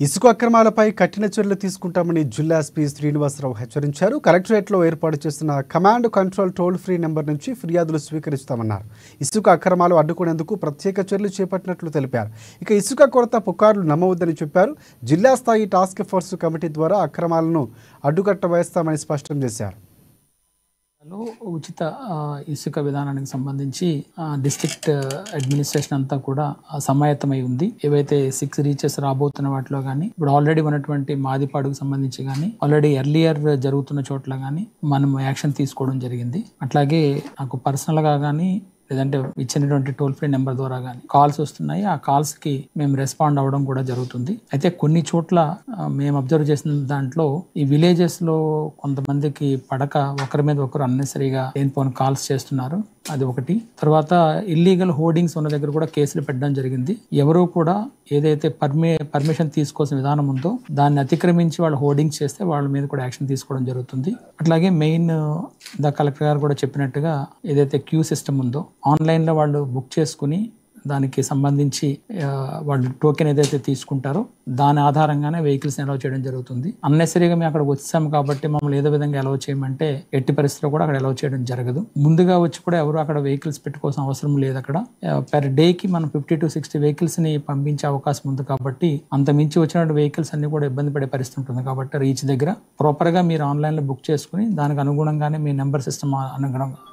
ఇసుక అక్రమాలపై కఠిన చర్యలు తీసుకుంటామని జిల్లా ఎస్పీ శ్రీనివాసరావు హెచ్చరించారు కలెక్టరేట్లో ఏర్పాటు చేస్తున్న command control toll free number నుంచి ఫిర్యాదులు స్వీకరిస్తామన్నారు ఇసుక అక్రమాలు అడ్డుకునేందుకు ప్రత్యేక చర్యలు చేపట్టినట్లు తెలిపారు ఇక ఇసుక కొరత పుకార్లు నమ్మవద్దని చెప్పారు జిల్లా స్థాయి టాస్క్ ఫోర్స్ కమిటీ ద్వారా అక్రమాలను అడ్డుకట్ట వేస్తామని స్పష్టం చేశారు లో ఉచిత ఆ, ఇసుక విధానానికి సంబంధించి ఆ, డిస్ట్రిక్ట్ అడ్మినిస్ట్రేషన్ అంతా కూడా ఆ, సమాయత్తమై ఉంది ఏవైతే సిక్స్ రీచెస్ రాబోతున్న వాటిలో కానీ ఇప్పుడు ఆల్రెడీ ఉన్నటువంటి మాదిపాడుకు సంబంధించి కానీ ఆల్రెడీ ఎర్లియర్ జరుగుతున్న చోట్ల కానీ మనం యాక్షన్ తీసుకోవడం జరిగింది అట్లాగే నాకు పర్సనల్గా కానీ లేదంటే ఇచ్చినటువంటి టోల్ ఫ్రీ నెంబర్ ద్వారా కానీ కాల్స్ వస్తున్నాయి ఆ కాల్స్ కి మేము రెస్పాండ్ అవ్వడం కూడా జరుగుతుంది అయితే కొన్ని చోట్ల ఆ, మేము అబ్జర్వ్ చేసిన దాంట్లో ఈ విలేజెస్ లో కొంతమందికి పడక ఒకరి మీద ఒకరు అన్నెసరీగా లేనిపోని కాల్స్ చేస్తున్నారు అది ఒకటి తర్వాత ఇల్లీగల్ హోర్డింగ్స్ ఉన్న దగ్గర కూడా కేసులు పెట్టడం జరిగింది ఎవరు కూడా ఏదైతే పర్మి పర్మిషన్ తీసుకోవాల్సిన విధానం ఉందో దాన్ని అతిక్రమించి వాళ్ళు హోర్డింగ్స్ చేస్తే వాళ్ళ మీద కూడా యాక్షన్ తీసుకోవడం జరుగుతుంది అట్లాగే మెయిన్ ద కలెక్టర్ గారు కూడా చెప్పినట్టుగా ఏదైతే క్యూ సిస్టమ్ ఉందో ఆన్లైన్లో వాళ్ళు బుక్ చేసుకుని దానికి సంబంధించి ఆ, వాళ్ళు టోకెన్ ఏదైతే తీసుకుంటారో దాని ఆధారంగానే వెహికల్స్ అలౌ చేయడం జరుగుతుంది అన్నెసరీగా మేము అక్కడ వచ్చాం కాబట్టి మమ్మల్ని ఏదో విధంగా అలౌ చేయమంటే ఎట్టి పరిస్థితిలో కూడా అక్కడ అలౌ చేయడం జరగదు ముందుగా వచ్చి కూడా ఎవరు అక్కడ వెహికల్స్ పెట్టుకోవాల్సిన అవసరం లేదు అక్కడ పెర్ డేకి మనం ఫిఫ్టీ టు సిక్స్టీ వెహికల్స్ ని పంపించే అవకాశం ఉంది కాబట్టి అంత మించి వచ్చిన వెహికల్స్ అన్ని కూడా ఇబ్బంది పడే పరిస్థితి ఉంటుంది కాబట్టి రీచ్ దగ్గర ప్రాపర్ గా మీరు ఆన్లైన్ లో బుక్ చేసుకుని దానికి అనుగుణంగానే మీ నెంబర్ సిస్టమ్ అనుగుణంగా